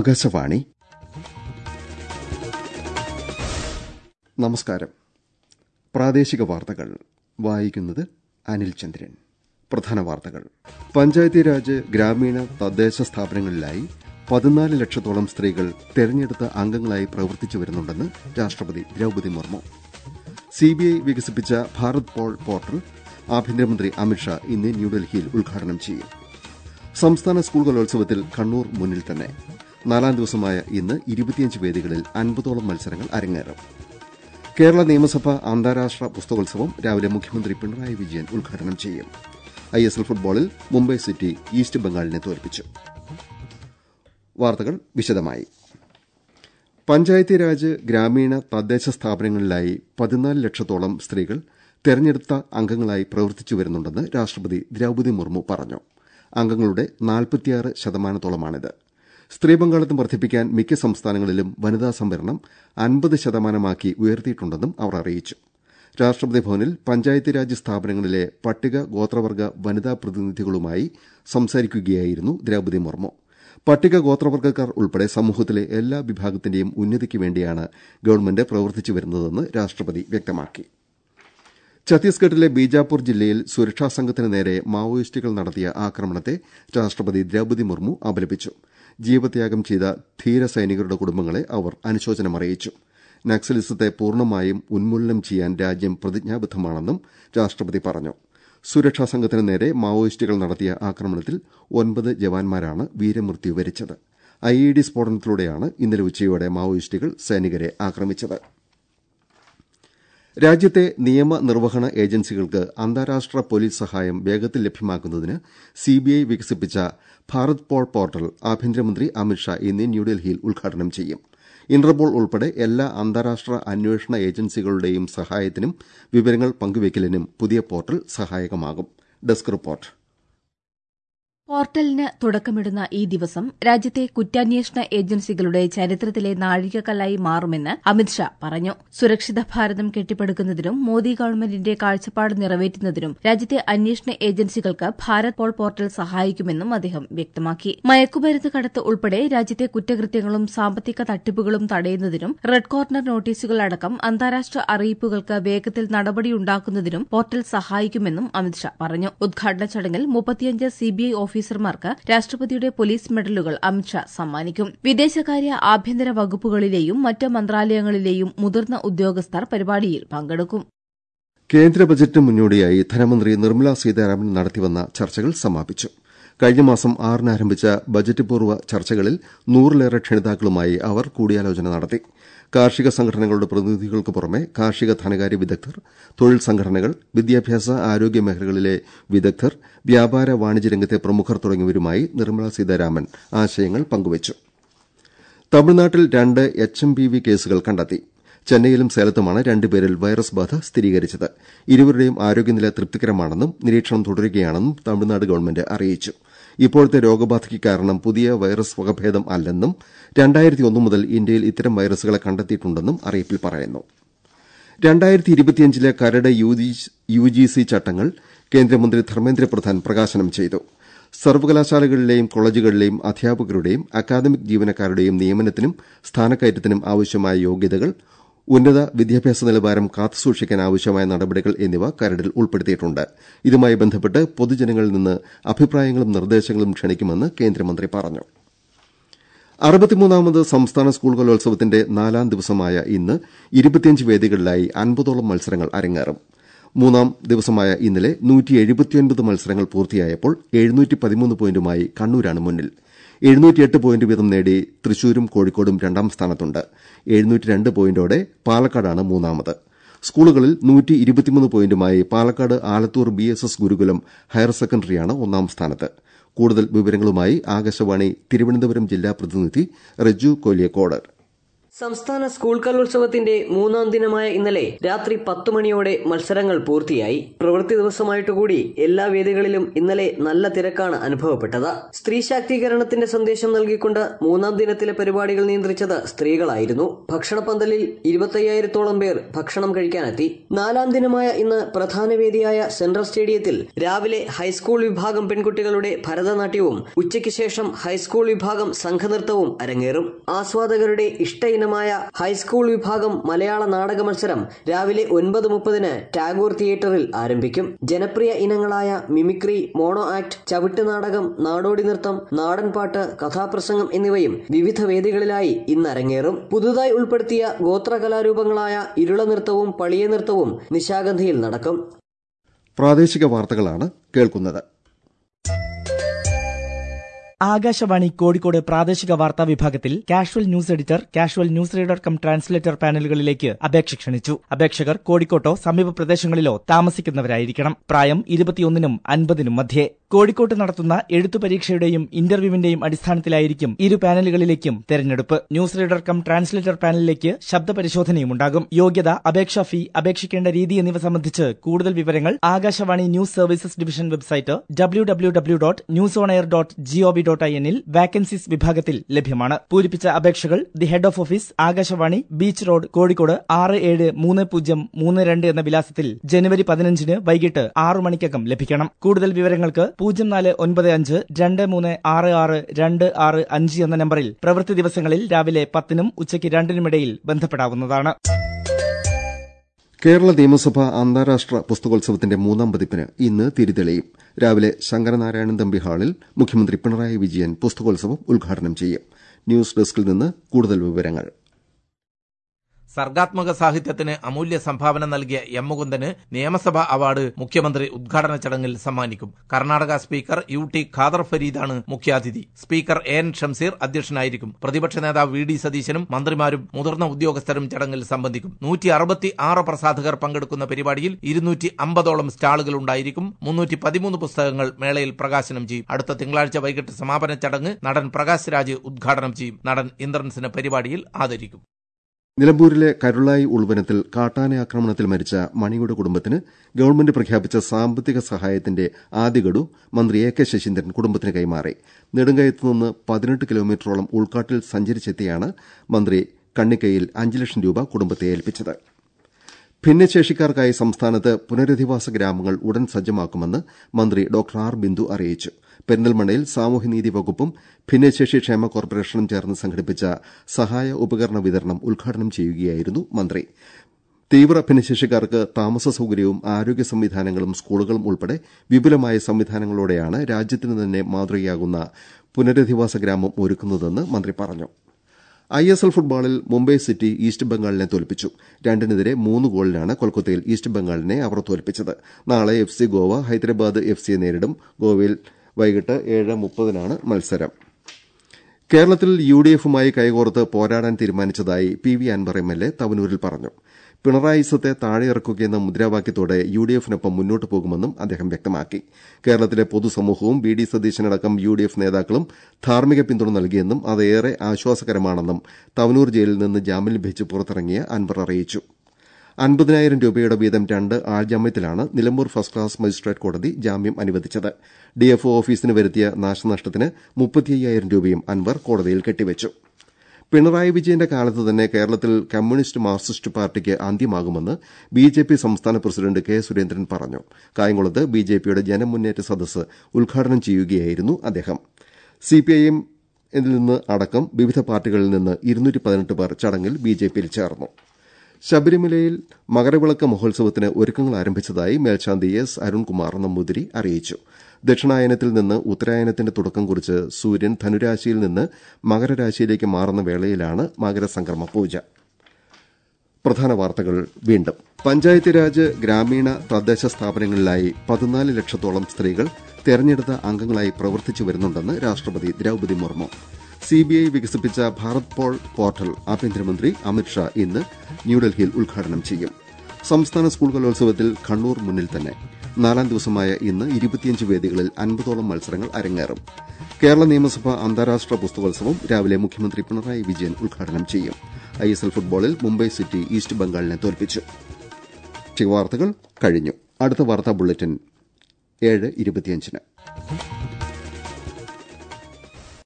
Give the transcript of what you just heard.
ആകാശവാണി നമസ്കാരം പ്രാദേശിക വാർത്തകൾ വായിക്കുന്നത് അനിൽ ചന്ദ്രൻ പ്രധാന വാർത്തകൾ പഞ്ചായത്തി രാജ് ഗ്രാമീണ തദ്ദേശ സ്ഥാപനങ്ങളിലായി പതിനാല് ലക്ഷത്തോളം സ്ത്രീകൾ തെരഞ്ഞെടുത്ത അംഗങ്ങളായി പ്രവർത്തിച്ചു വരുന്നുണ്ടെന്ന് രാഷ്ട്രപതി ദ്രൌപതി മുർമു സിബിഐ വികസിപ്പിച്ച ഭാരത് പോൾ പോർട്ടൽ ആഭ്യന്തരമന്ത്രി അമിത്ഷാ ഇന്ന് ന്യൂഡൽഹിയിൽ ഉദ്ഘാടനം ചെയ്യും സംസ്ഥാന സ്കൂൾ കലോത്സവത്തിൽ കണ്ണൂർ മുന്നിൽ തന്നെ നാലാം ദിവസമായ ഇന്ന് ഇരുപത്തിയഞ്ച് വേദികളിൽ അൻപതോളം മത്സരങ്ങൾ അരങ്ങേറും കേരള നിയമസഭ അന്താരാഷ്ട്ര പുസ്തകോത്സവം രാവിലെ മുഖ്യമന്ത്രി പിണറായി വിജയൻ ഉദ്ഘാടനം ചെയ്യും ഐഎസ്എൽ ഫുട്ബോളിൽ മുംബൈ സിറ്റി ഈസ്റ്റ് ബംഗാളിനെ തോൽപ്പിച്ചു വാർത്തകൾ വിശദമായി പഞ്ചായത്തി രാജ് ഗ്രാമീണ തദ്ദേശ സ്ഥാപനങ്ങളിലായി പതിനാല് ലക്ഷത്തോളം സ്ത്രീകൾ തെരഞ്ഞെടുത്ത അംഗങ്ങളായി പ്രവർത്തിച്ചു വരുന്നുണ്ടെന്ന് രാഷ്ട്രപതി ദ്രൌപതി മുർമു പറഞ്ഞു അംഗങ്ങളുടെ നാൽപ്പത്തിയാറ് ശതമാനത്തോളമാണിത് സ്ത്രീ പങ്കാളിത്തം വർദ്ധിപ്പിക്കാൻ മിക്ക സംസ്ഥാനങ്ങളിലും വനിതാ സംവരണം അൻപത് ശതമാനമാക്കി ഉയർത്തിയിട്ടുണ്ടെന്നും അവർ അറിയിച്ചു രാഷ്ട്രപതി ഭവനിൽ പഞ്ചായത്തി രാജ് സ്ഥാപനങ്ങളിലെ പട്ടിക ഗോത്രവർഗ വനിതാ പ്രതിനിധികളുമായി സംസാരിക്കുകയായിരുന്നു ദ്രൌപതി മുർമു പട്ടിക ഗോത്രവർഗ്ഗക്കാർ ഉൾപ്പെടെ സമൂഹത്തിലെ എല്ലാ വിഭാഗത്തിന്റെയും ഉന്നതിക്ക് വേണ്ടിയാണ് ഗവൺമെന്റ് പ്രവർത്തിച്ചു വരുന്നതെന്ന് രാഷ്ട്രപതി വ്യക്തമാക്കി ഛത്തീസ്ഗഡിലെ ബീജാപൂർ ജില്ലയിൽ സുരക്ഷാ സംഘത്തിന് നേരെ മാവോയിസ്റ്റുകൾ നടത്തിയ ആക്രമണത്തെ രാഷ്ട്രപതി ദ്രൌപതി മുർമു അപലപിച്ചു ജീവത്യാഗം ചെയ്ത ധീര സൈനികരുടെ കുടുംബങ്ങളെ അവർ അനുശോചനമറിയിച്ചു നക്സലിസത്തെ പൂർണ്ണമായും ഉന്മൂലനം ചെയ്യാൻ രാജ്യം പ്രതിജ്ഞാബദ്ധമാണെന്നും രാഷ്ട്രപതി പറഞ്ഞു സുരക്ഷാ സംഘത്തിന് നേരെ മാവോയിസ്റ്റുകൾ നടത്തിയ ആക്രമണത്തിൽ ഒൻപത് ജവാന്മാരാണ് വീരമൃത്യു വരിച്ചത് ഐഇഡി സ്ഫോടനത്തിലൂടെയാണ് ഇന്നലെ ഉച്ചയോടെ മാവോയിസ്റ്റുകൾ സൈനികരെ ആക്രമിച്ചത് രാജ്യത്തെ നിയമനിർവഹണ ഏജൻസികൾക്ക് അന്താരാഷ്ട്ര പോലീസ് സഹായം വേഗത്തിൽ ലഭ്യമാക്കുന്നതിന് സിബിഐ വികസിപ്പിച്ച ഭാരത് പോൾ പോർട്ടൽ ആഭ്യന്തരമന്ത്രി അമിത്ഷാ ഇന്ന് ന്യൂഡൽഹിയിൽ ഉദ്ഘാടനം ചെയ്യും ഇന്റർപോൾ ഉൾപ്പെടെ എല്ലാ അന്താരാഷ്ട്ര അന്വേഷണ ഏജൻസികളുടെയും സഹായത്തിനും വിവരങ്ങൾ പങ്കുവയ്ക്കലിനും പുതിയ പോർട്ടൽ സഹായകമാകും ഡെസ്ക് റിപ്പോർട്ട് പോർട്ടലിന് തുടക്കമിടുന്ന ഈ ദിവസം രാജ്യത്തെ കുറ്റാന്വേഷണ ഏജൻസികളുടെ ചരിത്രത്തിലെ നാഴികക്കല്ലായി മാറുമെന്ന് അമിത്ഷാ പറഞ്ഞു സുരക്ഷിത ഭാരതം കെട്ടിപ്പടുക്കുന്നതിനും മോദി ഗവൺമെന്റിന്റെ കാഴ്ചപ്പാട് നിറവേറ്റുന്നതിനും രാജ്യത്തെ അന്വേഷണ ഏജൻസികൾക്ക് ഭാരത് പോൾ പോർട്ടൽ സഹായിക്കുമെന്നും അദ്ദേഹം വ്യക്തമാക്കി മയക്കുമരുന്ന് കടത്ത് ഉൾപ്പെടെ രാജ്യത്തെ കുറ്റകൃത്യങ്ങളും സാമ്പത്തിക തട്ടിപ്പുകളും തടയുന്നതിനും റെഡ് കോർണർ നോട്ടീസുകൾ അടക്കം അന്താരാഷ്ട്ര അറിയിപ്പുകൾക്ക് വേഗത്തിൽ നടപടിയുണ്ടാക്കുന്നതിനും പോർട്ടൽ സഹായിക്കുമെന്നും അമിത്ഷാ പറഞ്ഞു ഉദ്ഘാടന ചടങ്ങിൽ മുപ്പത്തിയഞ്ച് സിബിഐ ഓഫീസർമാർക്ക് രാഷ്ട്രപതിയുടെ പോലീസ് മെഡലുകൾ അമിത്ഷാ സമ്മാനിക്കും വിദേശകാര്യ ആഭ്യന്തര വകുപ്പുകളിലെയും മറ്റ് മന്ത്രാലയങ്ങളിലെയും മുതിർന്ന ഉദ്യോഗസ്ഥർ പരിപാടിയിൽ പങ്കെടുക്കും കേന്ദ്ര ബജറ്റിന് മുന്നോടിയായി ധനമന്ത്രി നിർമ്മല സീതാരാമൻ നടത്തിവന്ന ചർച്ചകൾ സമാപിച്ചു കഴിഞ്ഞ മാസം ആറിന് ആരംഭിച്ച ബജറ്റ് പൂർവ്വ ചർച്ചകളിൽ നൂറിലേറെ ക്ഷണിതാക്കളുമായി അവർ കൂടിയാലോചന നടത്തി കാർഷിക സംഘടനകളുടെ പ്രതിനിധികൾക്ക് പുറമെ കാർഷിക ധനകാര്യ വിദഗ്ധർ തൊഴിൽ സംഘടനകൾ വിദ്യാഭ്യാസ ആരോഗ്യ മേഖലകളിലെ വിദഗ്ധർ വ്യാപാര വാണിജ്യ രംഗത്തെ പ്രമുഖർ തുടങ്ങിയവരുമായി നിർമ്മല സീതാരാമൻ ആശയങ്ങൾ പങ്കുവച്ചു തമിഴ്നാട്ടിൽ രണ്ട് എച്ച് എം പി വി കേസുകൾ കണ്ടെത്തി ചെന്നൈയിലും സേലത്തുമാണ് രണ്ടുപേരിൽ വൈറസ് ബാധ സ്ഥിരീകരിച്ചത് ഇരുവരുടെയും ആരോഗ്യനില തൃപ്തികരമാണെന്നും നിരീക്ഷണം തുടരുകയാണെന്നും തമിഴ്നാട് ഗവൺമെന്റ് അറിയിച്ചു ഇപ്പോഴത്തെ രോഗബാധയ്ക്ക് കാരണം പുതിയ വൈറസ് വകഭേദം അല്ലെന്നും രണ്ടായിരത്തി ഒന്ന് മുതൽ ഇന്ത്യയിൽ ഇത്തരം വൈറസുകളെ കണ്ടെത്തിയിട്ടുണ്ടെന്നും അറിയിപ്പിൽ പറയുന്നു രണ്ടായിരത്തി ഇരുപത്തിയഞ്ചിലെ കരട് യു ജി സി ചട്ടങ്ങൾ കേന്ദ്രമന്ത്രി ധർമ്മേന്ദ്ര പ്രധാൻ പ്രകാശനം ചെയ്തു സർവകലാശാലകളിലെയും കോളേജുകളിലെയും അധ്യാപകരുടെയും അക്കാദമിക് ജീവനക്കാരുടെയും നിയമനത്തിനും സ്ഥാനക്കയറ്റത്തിനും ആവശ്യമായ യോഗ്യതകൾ ഉന്നത വിദ്യാഭ്യാസ നിലവാരം കാത്തുസൂക്ഷിക്കാൻ ആവശ്യമായ നടപടികൾ എന്നിവ കരടിൽ ഉൾപ്പെടുത്തിയിട്ടുണ്ട് ഇതുമായി ബന്ധപ്പെട്ട് പൊതുജനങ്ങളിൽ നിന്ന് അഭിപ്രായങ്ങളും നിർദ്ദേശങ്ങളും ക്ഷണിക്കുമെന്ന് കേന്ദ്രമന്ത്രി പറഞ്ഞു അറുപത്തിമൂന്നാമത് സംസ്ഥാന സ്കൂൾ കലോത്സവത്തിന്റെ നാലാം ദിവസമായ ഇന്ന് ഇരുപത്തിയഞ്ച് വേദികളിലായി അൻപതോളം മത്സരങ്ങൾ അരങ്ങേറും മൂന്നാം ദിവസമായ ഇന്നലെ മത്സരങ്ങൾ പൂർത്തിയായപ്പോൾ പോയിന്റുമായി കണ്ണൂരാണ് മുന്നിൽ എഴുന്നൂറ്റിയെട്ട് പോയിന്റ് വീതം നേടി തൃശൂരും കോഴിക്കോടും രണ്ടാം സ്ഥാനത്തുണ്ട് എഴുന്നൂറ്റിരണ്ട് പോയിന്റോടെ പാലക്കാടാണ് മൂന്നാമത് സ്കൂളുകളിൽ നൂറ്റി ഇരുപത്തിമൂന്ന് പോയിന്റുമായി Palakkad Alathur B S S Gurukulam higher സെക്കൻഡറിയാണ് ഒന്നാം സ്ഥാനത്ത് കൂടുതൽ വിവരങ്ങളുമായി ആകാശവാണി തിരുവനന്തപുരം ജില്ലാ പ്രതിനിധി റജു കോലിയക്കോട് സംസ്ഥാന സ്കൂൾ കലോത്സവത്തിന്റെ മൂന്നാം ദിനമായ ഇന്നലെ രാത്രി പത്തു മണിയോടെ മത്സരങ്ങൾ പൂർത്തിയായി പ്രവൃത്തി ദിവസമായിട്ടുകൂടി എല്ലാ വേദികളിലും ഇന്നലെ നല്ല തിരക്കാണ് അനുഭവപ്പെട്ടത് സ്ത്രീ ശാക്തീകരണത്തിന്റെ സന്ദേശം നൽകിക്കൊണ്ട് മൂന്നാം ദിനത്തിലെ പരിപാടികൾ നിയന്ത്രിച്ചത് സ്ത്രീകളായിരുന്നു ഭക്ഷണപന്തലിൽ ഇരുപത്തയ്യായിരത്തോളം പേർ ഭക്ഷണം കഴിക്കാനെത്തി നാലാം ദിനമായ ഇന്ന് പ്രധാന വേദിയായ സെൻട്രൽ സ്റ്റേഡിയത്തിൽ രാവിലെ ഹൈസ്കൂൾ വിഭാഗം പെൺകുട്ടികളുടെ ഭരതനാട്യവും ഉച്ചയ്ക്ക് ശേഷം ഹൈസ്കൂൾ വിഭാഗം സംഘനൃത്തവും അരങ്ങേറും ആസ്വാദകരുടെ ഇഷ്ട ഇനമായ ഹൈസ്കൂൾ വിഭാഗം മലയാള നാടക മത്സരം രാവിലെ ഒൻപത് മുപ്പതിന് ടാഗോർ തിയേറ്ററിൽ ആരംഭിക്കും ജനപ്രിയ ഇനങ്ങളായ മിമിക്രി മോണോ ആക്ട് ചവിട്ട് നാടകം നാടോടി നൃത്തം നാടൻപാട്ട് കഥാപ്രസംഗം എന്നിവയും വിവിധ വേദികളിലായി ഇന്ന് അരങ്ങേറും പുതുതായി ഉൾപ്പെടുത്തിയ ഗോത്ര കലാരൂപങ്ങളായ ഇരുള നൃത്തവും പളിയ നൃത്തവും നിശാഗന്ധിയിൽ നടക്കും പ്രാദേശിക വാർത്തകളാണ് കേൾക്കുന്നത് ആകാശവാണി കോഴിക്കോട് പ്രാദേശിക വാർത്താ വിഭാഗത്തിൽ casual news editor casual news reader cum translator പാനലുകളിലേക്ക് അപേക്ഷ ക്ഷണിച്ചു അപേക്ഷകർ കോഴിക്കോട്ടോ സമീപ പ്രദേശങ്ങളിലോ താമസിക്കുന്നവരായിരിക്കണം പ്രായം ഇരുപത്തിയൊന്നിനും അൻപതിനും മധ്യേ കോഴിക്കോട്ട് നടത്തുന്ന എഴുത്തു പരീക്ഷയുടെയും ഇന്റർവ്യൂവിന്റെയും അടിസ്ഥാനത്തിലായിരിക്കും ഇരു പാനലുകളിലേക്കും തെരഞ്ഞെടുപ്പ് ന്യൂസ് റീഡർ കം ട്രാൻസ്ലേറ്റർ പാനലിലേക്ക് ശബ്ദ പരിശോധനയും ഉണ്ടാകും യോഗ്യത അപേക്ഷാ ഫീ അപേക്ഷിക്കേണ്ട രീതി എന്നിവ സംബന്ധിച്ച് കൂടുതൽ വിവരങ്ങൾ Akashvani news services division website W W W dot news on air dot G O V dot I എന്നിൽ വാക്കൻസീസ് വിഭാഗത്തിൽ ലഭ്യമാണ് പൂരിപ്പിച്ച അപേക്ഷകൾ the head of office Akashvani beach road Kozhikode ആറ് ഏഴ് മൂന്ന് പൂജ്യം മൂന്ന് രണ്ട് എന്ന വിലാസത്തിൽ ജനുവരി പതിനഞ്ചിന് വൈകിട്ട് ആറു മണിക്കകം ലഭിക്കണം കൂടുതൽ വിവരങ്ങൾക്ക് പൂജ്യം നാല് ഒൻപത് അഞ്ച് രണ്ട് മൂന്ന് ആറ് ആറ് രണ്ട് ആറ് അഞ്ച് എന്ന നമ്പറിൽ പ്രവൃത്തി ദിവസങ്ങളിൽ രാവിലെ പത്തിനും ഉച്ചയ്ക്ക് രണ്ടിനുമിടയിൽ ബന്ധപ്പെടാവുന്നതാണ് കേരള നിയമസഭ അന്താരാഷ്ട്ര പുസ്തകോത്സവത്തിന്റെ മൂന്നാം പതിപ്പിന് ഇന്ന് തിരിതെളിയും രാവിലെ ശങ്കരനാരായണൻ തമ്പി ഹാളിൽ മുഖ്യമന്ത്രി പിണറായി വിജയൻ പുസ്തകോത്സവം ഉദ്ഘാടനം ചെയ്യും ന്യൂസ് ഡെസ്കിൽ നിന്ന് കൂടുതൽ വിവരങ്ങൾ സർഗാത്മക സാഹിത്യത്തിന് അമൂല്യ സംഭാവന നൽകിയ എം മുകുന്ദന് നിയമസഭാ അവാർഡ് മുഖ്യമന്ത്രി ഉദ്ഘാടന ചടങ്ങിൽ സമ്മാനിക്കും Karnataka speaker U T Khader ഫരീദാണ് മുഖ്യാതിഥി സ്പീക്കർ എ എൻ ഷംസീർ അധ്യക്ഷനായിരിക്കും പ്രതിപക്ഷ നേതാവ് വി ഡി സതീശനും മന്ത്രിമാരും മുതിർന്ന ഉദ്യോഗസ്ഥരും ചടങ്ങിൽ സംബന്ധിക്കും നൂറ്റി അറുപത്തി ആറ് പ്രസാധകർ പങ്കെടുക്കുന്ന പരിപാടിയിൽ ഇരുന്നൂറ്റി അമ്പതോളം സ്റ്റാളുകൾ ഉണ്ടായിരിക്കും മുന്നൂറ്റി പതിമൂന്ന് പുസ്തകങ്ങൾ മേളയിൽ പ്രകാശനം ചെയ്യും അടുത്ത തിങ്കളാഴ്ച വൈകിട്ട് സമാപന ചടങ്ങ് നടൻ പ്രകാശ് രാജ് ഉദ്ഘാടനം ചെയ്യും നടൻ ഇന്ദ്രൻസിന് പരിപാടിയിൽ ആദരിക്കും നിലമ്പൂരിലെ കരുളായി ഉൾവനത്തിൽ കാട്ടാന ആക്രമണത്തിൽ മരിച്ച മണിയുടെ കുടുംബത്തിന് ഗവൺമെന്റ് പ്രഖ്യാപിച്ച സാമ്പത്തിക സഹായത്തിന്റെ ആദ്യ ഗഡു മന്ത്രി എ കെ ശശീന്ദ്രൻ കുടുംബത്തിന് കൈമാറി നെടുങ്കയത്ത് നിന്ന് പതിനെട്ട് കിലോമീറ്ററോളം ഉൾക്കാട്ടിൽ സഞ്ചരിച്ചെത്തിയാണ് മന്ത്രി കണ്ണിക്കയിൽ അഞ്ച് ലക്ഷം രൂപ കുടുംബത്തെ ഏൽപ്പിച്ചത് ഭിന്നശേഷിക്കാർക്കായി സംസ്ഥാനത്ത് പുനരധിവാസ ഗ്രാമങ്ങൾ ഉടൻ സജ്ജമാക്കുമെന്ന് മന്ത്രി ഡോക്ടർ ആർ ബിന്ദു അറിയിച്ചു പെരിന്തൽമണ്ണയിൽ സാമൂഹ്യനീതി വകുപ്പും ഭിന്നശേഷി ക്ഷേമ കോർപ്പറേഷനും ചേർന്ന് സംഘടിപ്പിച്ച സഹായ ഉപകരണ വിതരണം ഉദ്ഘാടനം ചെയ്യുകയായിരുന്നു മന്ത്രി തീവ്ര ഭിന്നശേഷിക്കാർക്ക് താമസ സൌകര്യവും ആരോഗ്യ സംവിധാനങ്ങളും സ്കൂളുകളും ഉൾപ്പെടെ വിപുലമായ സംവിധാനങ്ങളോടെയാണ് രാജ്യത്തിന് തന്നെ മാതൃകയാകുന്ന പുനരധിവാസ ഗ്രാമം ഒരുക്കുന്നതെന്ന് മന്ത്രി പറഞ്ഞു ഐ എസ് എൽ ഫുട്ബോളിൽ മുംബൈ സിറ്റി ഈസ്റ്റ് ബംഗാളിനെ തോൽപ്പിച്ചു രണ്ടിനെതിരെ മൂന്ന് ഗോളിനാണ് കൊൽക്കത്തയിൽ ഈസ്റ്റ് ബംഗാളിനെ അവർ തോൽപ്പിച്ചത് നാളെ F C Goa Hyderabad F സിയെ നേരിടും ഗോവയിൽ വൈകിട്ട് ഏഴ് മുപ്പതിനാണ് മത്സരം കേരളത്തിൽ യു ഡി എഫുമായി കൈകോർത്ത് പോരാടാൻ തീരുമാനിച്ചതായി P V Anvar M L A തവനൂരിൽ പറഞ്ഞു പിണറായിസത്തെ താഴെയിറക്കുകയെന്ന മുദ്രാവാക്യത്തോടെ യു ഡി എഫിനൊപ്പം മുന്നോട്ട് പോകുമെന്നും അദ്ദേഹം വ്യക്തമാക്കി കേരളത്തിലെ പൊതുസമൂഹവും വി ഡി സതീശനടക്കം യു ഡി എഫ് നേതാക്കളും ധാർമ്മിക പിന്തുണ നൽകിയെന്നും അത് ഏറെ ആശ്വാസകരമാണെന്നും തവനൂർ ജയിലിൽ നിന്ന് ജാമ്യം ലഭിച്ച് പുറത്തിറങ്ങിയ അൻവർ അറിയിച്ചു അൻപതിനായിരം രൂപയുടെ വീതം രണ്ട് ആൾജാമ്യത്തിലാണ് നിലമ്പൂർ ഫസ്റ്റ് ക്ലാസ് മജിസ്ട്രേറ്റ് കോടതി ജാമ്യം അനുവദിച്ചത് ഡിഎഫ്ഒ ഓഫീസിന് വരുത്തിയ നാശനഷ്ടത്തിന് മുപ്പത്തിയ്യായിരം രൂപയും അൻവർ കോടതിയിൽ കെട്ടിവച്ചു പിണറായി വിജയന്റെ കാലത്ത് തന്നെ കേരളത്തിൽ കമ്മ്യൂണിസ്റ്റ് മാർക്സിസ്റ്റ് പാർട്ടിക്ക് അന്ത്യമാകുമെന്ന് ബിജെപി സംസ്ഥാന പ്രസിഡന്റ് കെ സുരേന്ദ്രൻ പറഞ്ഞു കായംകുളത്ത് ബിജെപിയുടെ ജനമുന്നേറ്റ സദസ്സ് ഉദ്ഘാടനം ചെയ്യുകയായിരുന്നു അദ്ദേഹം സിപിഐഎം ിൽ നിന്ന് അടക്കം വിവിധ പാർട്ടികളിൽ നിന്ന് ഇരുന്നൂറ്റി പതിനെട്ട് പേർ ചടങ്ങിൽ ബിജെപിയിൽ ചേർന്നു ശബരിമലയിൽ മകരവിളക്ക് മഹോത്സവത്തിന് ഒരുക്കങ്ങൾ ആരംഭിച്ചതായി മേൽശാന്തി എസ് അരുൺകുമാർ നമ്പൂതിരി അറിയിച്ചു ദക്ഷിണായനത്തിൽ നിന്ന് ഉത്തരായനത്തിന്റെ തുടക്കം കുറിച്ച് സൂര്യൻ ധനുരാശിയിൽ നിന്ന് മകരരാശിയിലേക്ക് മാറുന്ന വേളയിലാണ് മകരസംക്രമ പൂജ പ്രധാന വാർത്തകൾ വീണ്ടും പഞ്ചായത്ത് രാജ് ഗ്രാമീണ തദ്ദേശ സ്ഥാപനങ്ങളിലായി പതിനാല് ലക്ഷത്തോളം സ്ത്രീകൾ തെരഞ്ഞെടുത്ത അംഗങ്ങളായി പ്രവർത്തിച്ചു വരുന്നുണ്ടെന്ന് രാഷ്ട്രപതി ദ്രൌപദി മുർമു സിബിഐ വികസിപ്പിച്ച ഭാരത് പോൾ പോർട്ടൽ ആഭ്യന്തരമന്ത്രി അമിത്ഷാ ഇന്ന് ന്യൂഡൽഹിയിൽ ഉദ്ഘാടനം ചെയ്യും സംസ്ഥാന സ്കൂൾ കലോത്സവത്തിൽ കണ്ണൂർ മുന്നിൽ തന്നെ നാലാം ദിവസമായ ഇന്ന് ഇരുപത്തിയഞ്ച് വേദികളിൽ അൻപതോളം മത്സരങ്ങൾ അരങ്ങേറും കേരള നിയമസഭ അന്താരാഷ്ട്ര പുസ്തകോത്സവം രാവിലെ മുഖ്യമന്ത്രി പിണറായി വിജയൻ ഉദ്ഘാടനം ചെയ്യും ഐഎസ്എൽ ഫുട്ബോളിൽ മുംബൈ സിറ്റി ഈസ്റ്റ് ബംഗാളിനെ തോൽപ്പിച്ചു വാർത്തകൾ കഴിഞ്ഞു അടുത്ത വാർത്താ ബുള്ളറ്റിൻ ഏഴ് ഇരുപത്തിയഞ്ചിന്